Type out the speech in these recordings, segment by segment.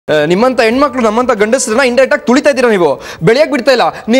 ಆ, ನಿಮ್ಮಂತ ಹೆಣ್ಮಕ್ಳು ನಮ್ಮಂತ ಗಂಡಸ್ರನ್ನ ಇಂಡೈರೆಕ್ಟ್ ಆಗಿ ತುಳಿತಾ ಇದ್ದೀರಾ ನೀವು ಬೆಳೆಯಕ್ ಬಿಡ್ತಾ ಇಲ್ಲ ನೀ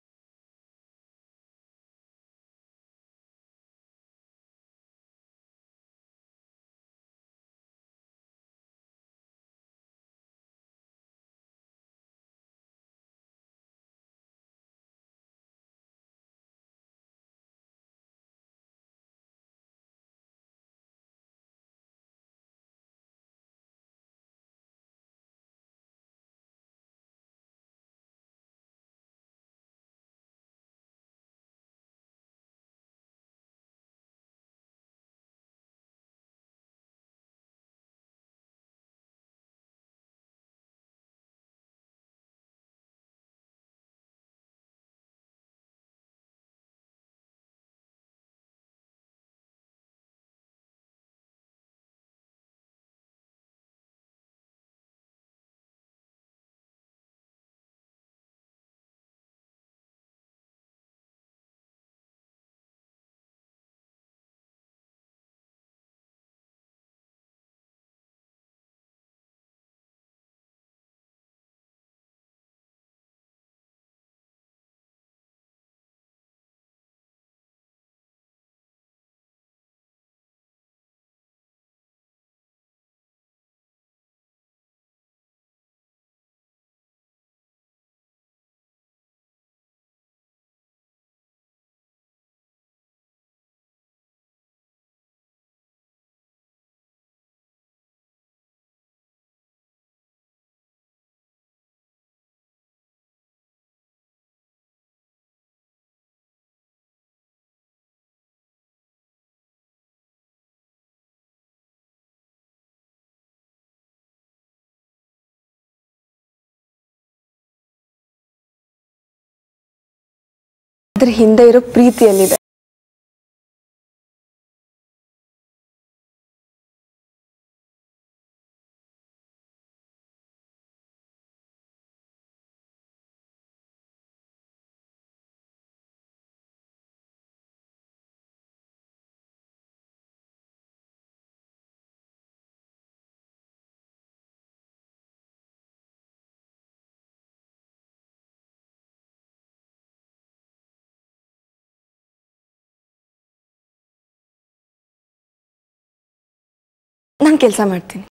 ಅದ್ರ ಹಿಂದೆ ಇರೋ ಪ್ರೀತಿಯಲ್ಲಿದೆ ನಾನು ಕೆಲಸ ಮಾಡ್ತೀನಿ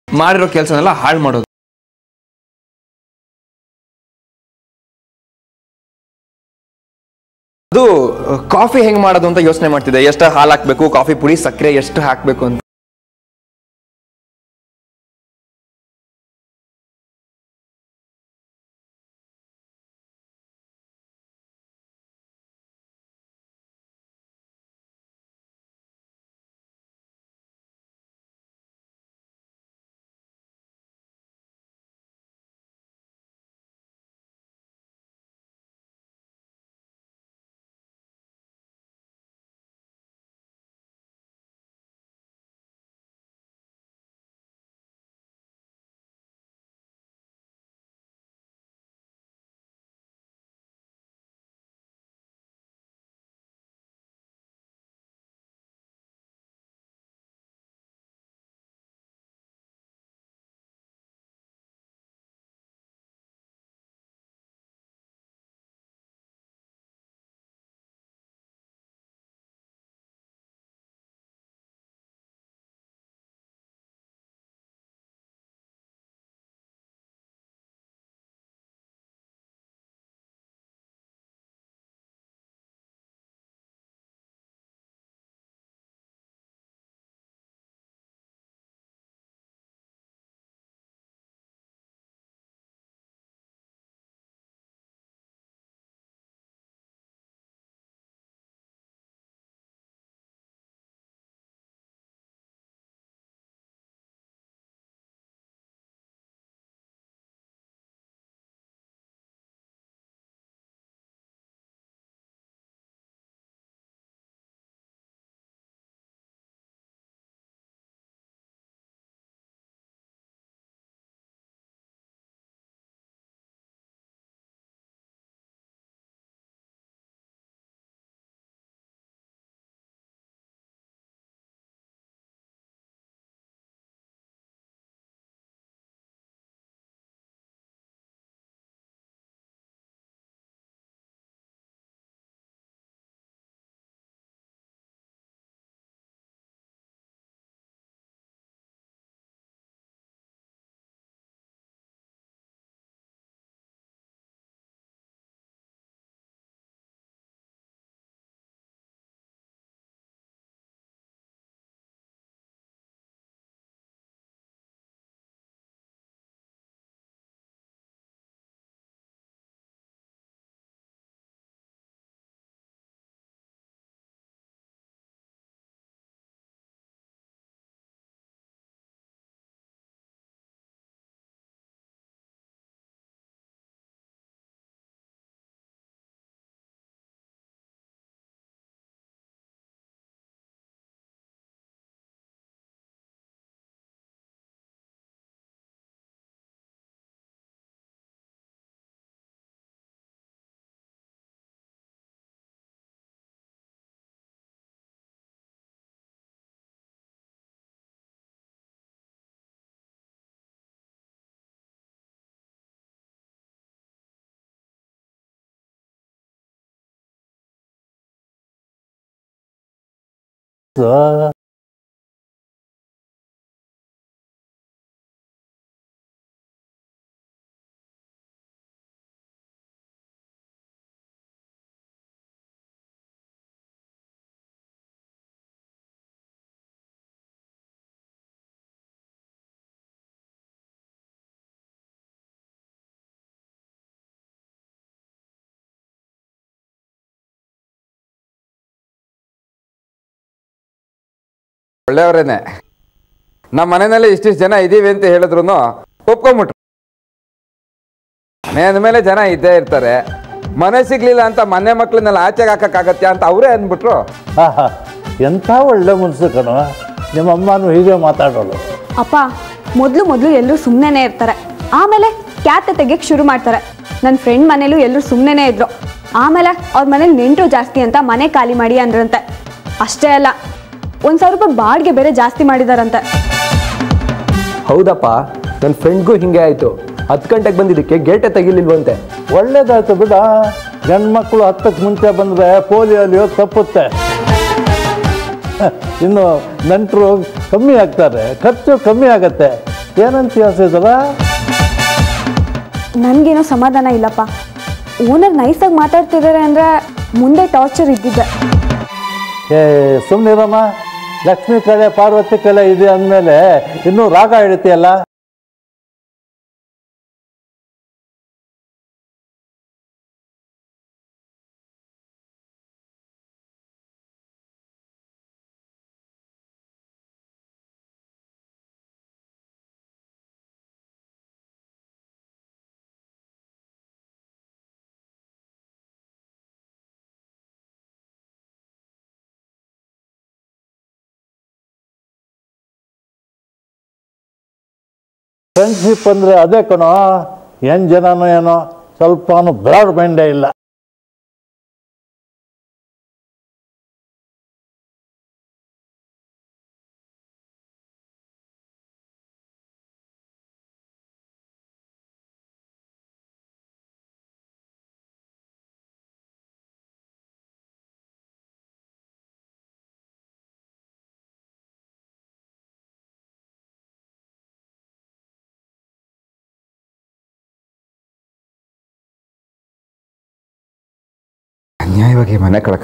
ಮಾಡಿರೋ ಕೆಲಸನೆಲ್ಲ ಹಾಳು ಮಾಡೋದು ಅದು ಕಾಫಿ ಹೆಂಗ್ ಮಾಡೋದು ಅಂತ ಯೋಚನೆ ಮಾಡ್ತಿದ್ದೆ ಎಷ್ಟು ಹಾಲು ಹಾಕ್ಬೇಕು ಕಾಫಿ ಪುಡಿ ಸಕ್ಕರೆ ಎಷ್ಟು ಹಾಕ್ಬೇಕು ಅಂತ ಒಳ್ಳೆಯವರೇನೆ ನಮ್ಮ ಮನೆಯಲ್ಲಿ ಇಷ್ಟಿಷ್ಟು ಜನ ಇದ್ದೀವಿ ಅಂತ ಹೇಳಿದ್ರು ಒಪ್ಕೊಂಬಿಟ್ರು ಮನೆ ಅಂದಮೇಲೆ ಜನ ಇದ್ದೇ ಇರ್ತಾರೆ ಮನೆ ಸಿಗ್ಲಿಲ್ಲ ಅಂತ ಮನೆ ಮಕ್ಳನ್ನೆಲ್ಲ ಆಚೆಗೆ ಹಾಕಕ್ಕಾಗತ್ತಾ ಅಂತ ಅವರೇ ಅಂದ್ಬಿಟ್ರು ಆಹಾ ಎಂಥ ಒಳ್ಳೆ ಮನಸ್ಸು ಕಣೋ ನಿಮ್ಮ ಅಮ್ಮನೂ ಹೀಗೆ ಮಾತಾಡೋಳು ಅಪ್ಪ ಮೊದಲು ಮೊದಲು ಎಲ್ಲರೂ ಸುಮ್ಮನೆ ಇರ್ತಾರೆ ಆಮೇಲೆ ಕ್ಯಾತೆ ತೆಗಿಯಕ್ಕೆ ಶುರು ಮಾಡ್ತಾರೆ ನನ್ನ ಫ್ರೆಂಡ್ ಮನೇಲೂ ಎಲ್ಲರೂ ಸುಮ್ಮನೆ ಇದ್ರು ಆಮೇಲೆ ಅವ್ರ ಮನೇಲಿ ನೆಂಟರು ಜಾಸ್ತಿ ಅಂತ ಮನೆ ಖಾಲಿ ಮಾಡಿ ಅಂದ್ರಂತೆ ಅಷ್ಟೇ ಅಲ್ಲ ಒಂದು ಸಾವಿರ ರೂಪಾಯಿ ಬಾಡಿಗೆ ಬೇರೆ ಜಾಸ್ತಿ ಮಾಡಿದಾರಂತೆ ಹೌದಪ್ಪ ನನ್ನ ಫ್ರೆಂಡ್ಗೂ ಹಿಂಗೆ ಆಯಿತು ಹತ್ತು ಗಂಟೆಗೆ ಬಂದಿದ್ದಕ್ಕೆ ಗೇಟೇ ತೆಗಿಲಿಲ್ವಂತೆ ಒಳ್ಳೇದಾಯ್ತು ಬಿಡ ಗಂಡ್ಮಕ್ಳು ಹತ್ತಕ್ಕೆ ಮುಂಚೆ ಬಂದರೆ ಪೋಲಿಯೋಲಿಯೋ ತಪ್ಪುತ್ತೆ ಇನ್ನು ನೆಂಟರು ಕಮ್ಮಿ ಆಗ್ತಾರೆ ಖರ್ಚು ಕಮ್ಮಿ ಆಗತ್ತೆ ಏನಂತ ಹೇಳ್ತಿದ್ದಲ್ಲ ನನಗೇನೋ ಸಮಾಧಾನ ಇಲ್ಲಪ್ಪ ಓನರ್ ನೈಸಾಗಿ ಮಾತಾಡ್ತಿದ್ದಾರೆ ಅಂದರೆ ಮುಂದೆ ಟಾರ್ಚರ್ ಇದ್ದಿದ್ದೆ ಏ ಸುಮ್ಮನಿರಮ್ಮ ಲಕ್ಷ್ಮಿ ಕಲೆ ಪಾರ್ವತಿ ಕಲೆ ಇದೆ ಅಂದಮೇಲೆ ಇನ್ನೂ ರಾಗ ಹಿಡಿತೀಯಲ್ಲ ಫ್ರೆಂಡ್ಶಿಪ್ ಅಂದರೆ ಅದೇ ಕಣೋ ಏನು ಜನನೋ ಏನೋ ಸ್ವಲ್ಪನೂ ಬ್ರಾಡ್ ಮೈಂಡೇ ಇಲ್ಲ ಅನ್ಯಾಯವಾಗಿ ಮನೆ ಕಳ್ಕ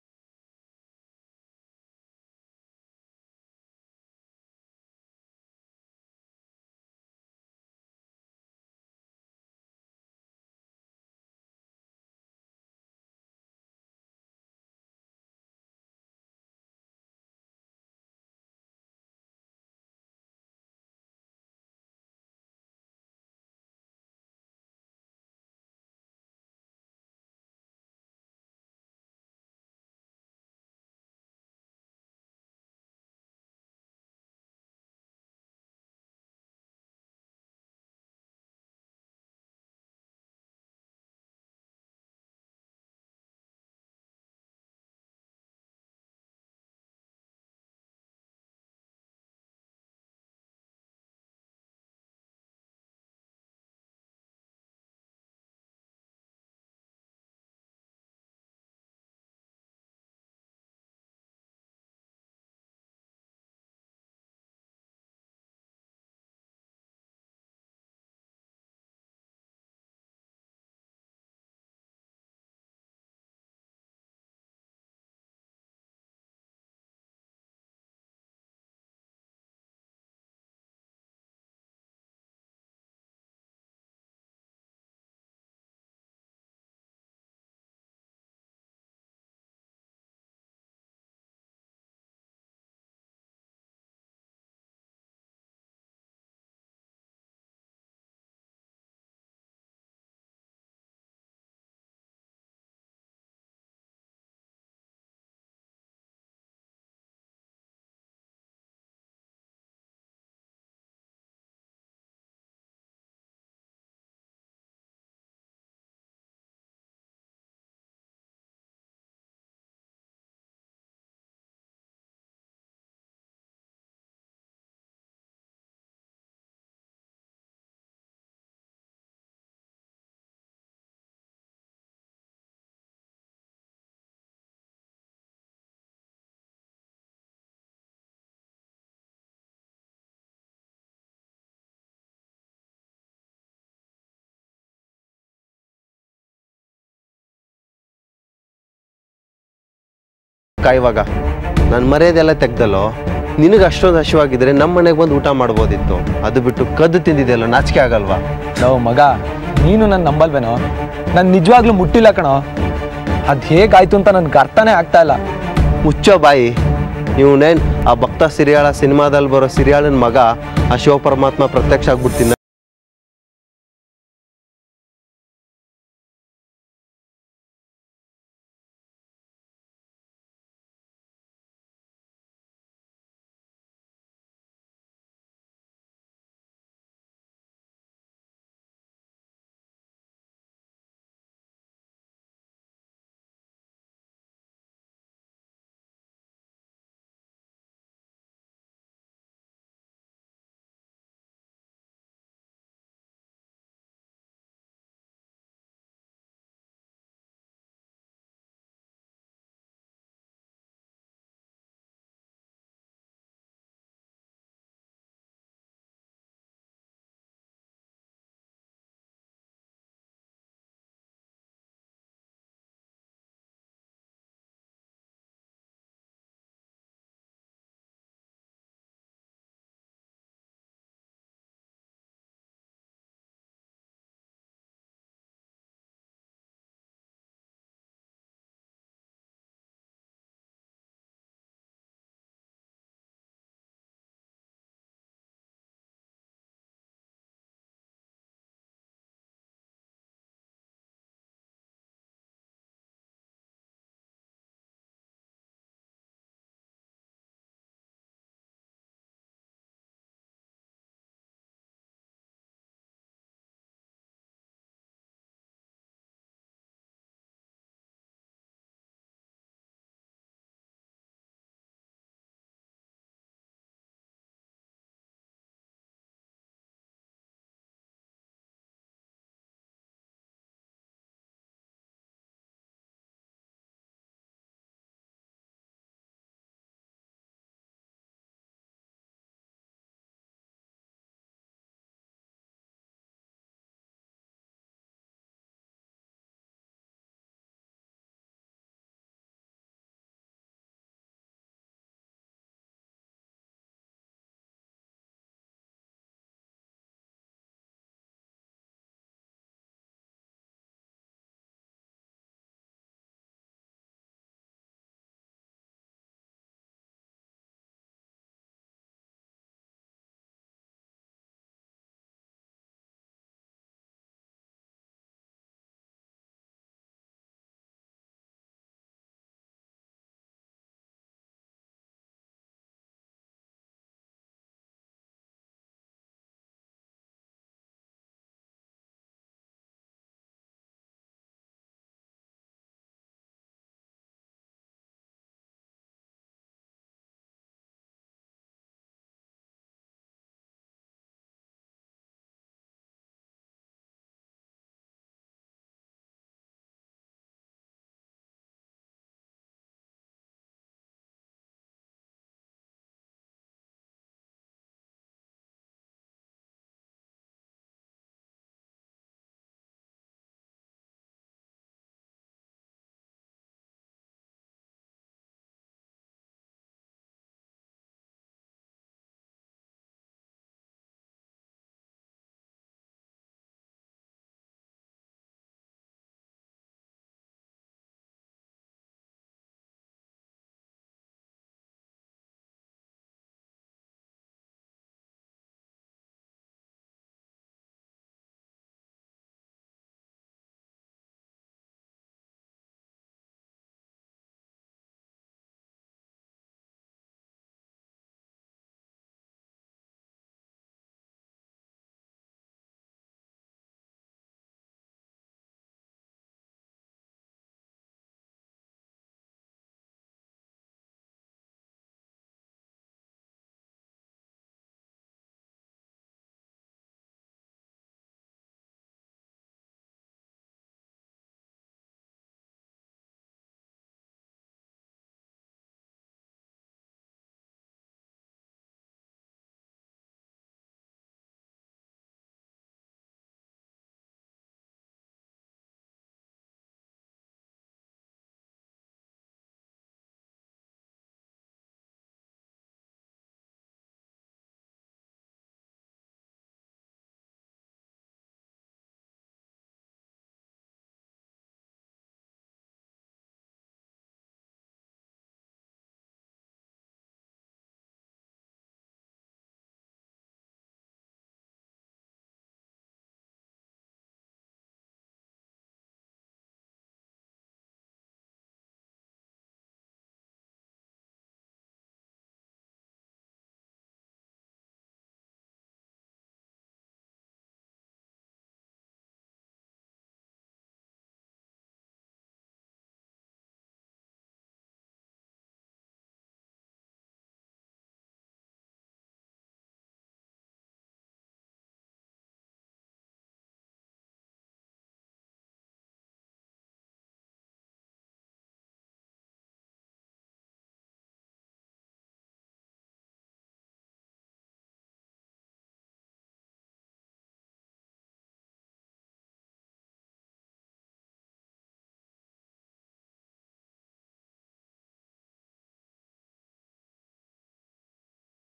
ಕಾಯುವಾಗ ನಾನು ಮರ್ಯಾದೆಲ್ಲ ತೆಗ್ದಲ್ಲೋ ನಿನಗೆ ಅಷ್ಟೊಂದು ಹಸಿವಾಗಿದ್ರೆ ನಮ್ಮ ಮನೆಗೆ ಬಂದು ಊಟ ಮಾಡ್ಬೋದಿತ್ತು ಅದು ಬಿಟ್ಟು ಕದ್ದು ತಿಂದಿದೆಯಲ್ಲ ನಾಚಿಕೆ ಆಗಲ್ವಾ ನಾವು ಮಗ ನೀನು ನನ್ನ ನಂಬಲ್ವೇನೋ ನಾನು ನಿಜವಾಗ್ಲೂ ಮುಟ್ಟಿಲ್ಲ ಕಣೋ ಅದು ಹೇಗಾಯ್ತು ಅಂತ ನನ್ಗೆ ಅರ್ಥನೇ ಆಗ್ತಾ ಇಲ್ಲ ಮುಚ್ಚೋ ಬಾಯಿ ಇವನೇನ್ ಆ ಭಕ್ತ ಸಿರಿಯಾಳ ಸಿನಿಮಾದಲ್ಲಿ ಬರೋ ಸಿರಿಯಾಳನ ಮಗ ಆ ಶಿವ ಪರಮಾತ್ಮ ಪ್ರತ್ಯಕ್ಷ ಆಗ್ಬಿಡ್ತೀನ